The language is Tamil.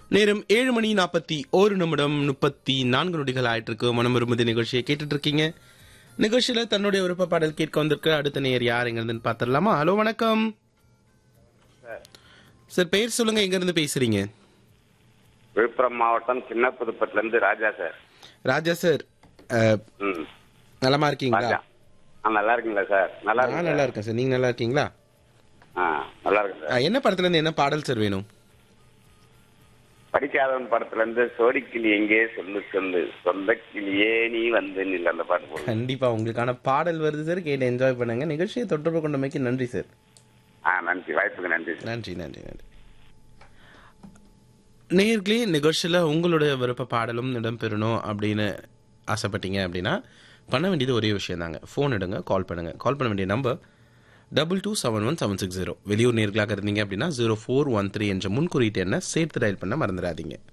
நேரம் ஏழு மணி நாற்பத்தி ஒரு நிமிடம் முப்பத்தி நான்கு நொடிகள் ஆயிட்டு இருக்கு மனம் விரும்புதி நிகழ்ச்சியை கேட்டுட்டு இருக்கீங்க நிகழ்ச்சியில தன்னுடைய விருப்ப பாடல் கேட்க வந்திருக்க அடுத்த நேர் யார் எங்க இருந்துன்னு பாத்திரலாமா ஹலோ வணக்கம் சார் பெயர் சொல்லுங்க எங்க இருந்து பேசுறீங்க விழுப்புரம் மாவட்டம் சின்ன புதுப்பட்டுல இருந்து ராஜா சார் ராஜா சார் அஹ், ம் நலமா இருக்கீங்களா ராஜா ஆ நல்லா இருக்கீங்களா சார் நல்லா நான் இருக்கு நல்லா இருக்கேன் சார் நீங்க நல்லா இருக்கீங்களா ஆ நல்லா இருக்கு சார் அஹ், என்ன படத்துல இருந்து என்ன பாடல் சார் வேணும் படிக்காதவன் படத்துல இருந்து சோடிக்கிளி எங்கே சொல்லு சொல்லு சொந்த கிளியே நீ வந்து நில் அந்த பாட்டு போடுங்க கண்டிப்பா உங்களுக்கான பாடல் வருது சார் கேட்டு என்ஜாய் பண்ணுங்க நிகழ்ச்சியை தொடர்பு கொண்டமைக்கு நன்றி சார் ஆ நன்றி வாய்ப்புக்கு நன்றி சார் நன்றி நன்றி நன்றி நேர்களே நிகழ்ச்சியில் உங்களுடைய விருப்ப பாடலும் இடம்பெறணும் அப்படின்னு ஆசைப்பட்டீங்க அப்படின்னா பண்ண வேண்டியது ஒரே விஷயம் தாங்க ஃபோன் எடுங்க கால் பண்ணுங்க கால் பண்ண வேண்டிய number double two seven one seven six zero வெளியூர் நேர்களாக இருந்தீங்க அப்படின்னா ஜீரோ ஃபோர் ஒன் த்ரீ என்ற முன்குறியீட்டு எண்ணை சேர்த்து டயல் பண்ண மறந்துடாதீங்க